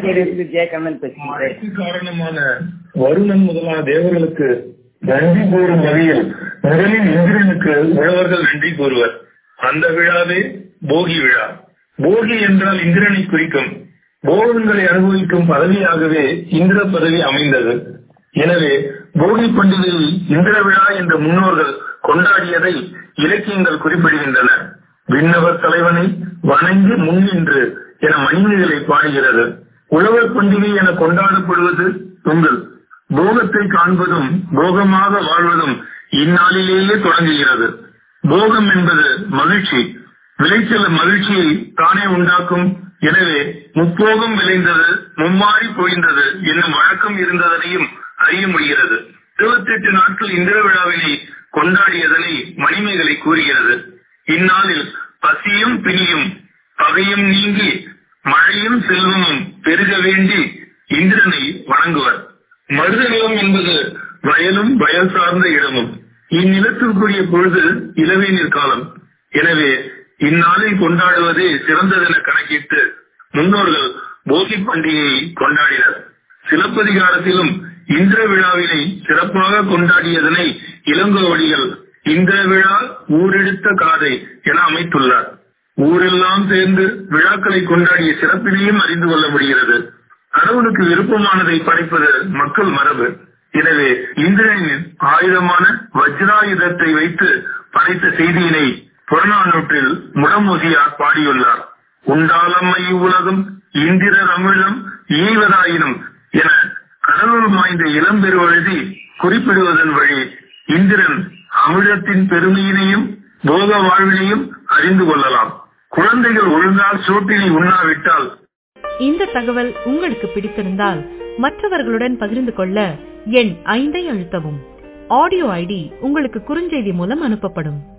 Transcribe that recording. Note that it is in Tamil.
புதுச்சேரியிலிருந்து ஜெயகண்ணன் பேசுகிறேன் மழைக்கு காரணமான வருணன் முதலான தேவர்களுக்கு நன்றி கூறும் வகையில் முதலில் இந்திரனுக்கு உழவர்கள் நன்றி கூறுவர் அந்த விழாவே போகி விழா போகி என்றால் இந்திரனை குறிக்கும் போகங்களை அனுபவிக்கும் பதவியாகவே இந்திர பதவி அமைந்தது எனவே போகி பண்டிகையை இந்திர விழா என்ற முன்னோர்கள் கொண்டாடியதை இலக்கியங்கள் குறிப்பிடுகின்றன விண்ணவர் தலைவனை வணங்கி முன்னின்று என மணிமேகலை பாடுகிறது உழவர் பண்டிகை என கொண்டாடப்படுவது பொங்கல் போகத்தை காண்பதும் போகமாக வாழ்வதும் இந்நாளிலேயே தொடங்குகிறது போகம் என்பது மகிழ்ச்சி விளைச்சல் மகிழ்ச்சியை தானே உண்டாக்கும் எனவே முப்போகம் விளைந்தது மும்மாறி பொழிந்தது என்னும் வழக்கம் இருந்ததனையும் அறிய முடிகிறது இருபத்தி எட்டு நாட்கள் இந்திர விழாவினை கொண்டாடியதனை மணிமேகலை கூறுகிறது இந்நாளில் பசியும் பிணியும் பகையும் நீங்கி மழையும் செல்வமும் பெருக வேண்டி இந்திரனை வணங்குவர் மருத நிலம் என்பது வயலும் வயல் சார்ந்த இடமும் இந்நிலத்திற்குரிய பொழுது இளவேநீர் காலம் எனவே இந்நாளில் கொண்டாடுவதே சிறந்ததென கணக்கிட்டு முன்னோர்கள் போகி பண்டிகையை கொண்டாடினர் சிலப்பதிகாரத்திலும் இந்திர விழாவினை சிறப்பாக கொண்டாடியதனை இளங்கோவடிகள் இந்திர விழா ஊரெடுத்த காதை என அமைத்துள்ளார் ஊரெல்லாம் சேர்ந்து விழாக்களை கொண்டாடிய சிறப்பினையும் அறிந்து கொள்ள முடிகிறது கடவுளுக்கு விருப்பமானதை படைப்பது மக்கள் மரபு எனவே இந்திரனின் ஆயுதமான வஜ்ராயுதத்தை வைத்து படைத்த செய்தியினை புறநானூற்றில் முடமொழியார் பாடியுள்ளார் உண்டாலம்மை உலகம் இந்திர அமிழம் ஈவதாயினும் என கடவுள் மாய்ந்த இளம்பெருவழுதி குறிப்பிடுவதன் வழி இந்திரன் அமிழத்தின் பெருமையினையும் போக வாழ்வினையும் அறிந்து கொள்ளலாம் குழந்தைகள் ஒழுங்கால் சோட்டினை உண்ணாவிட்டால் இந்த தகவல் உங்களுக்கு பிடித்திருந்தால் மற்றவர்களுடன் பகிர்ந்து கொள்ள எண் ஐந்தை அழுத்தவும் ஆடியோ ஐடி உங்களுக்கு குறுஞ்செய்தி மூலம் அனுப்பப்படும்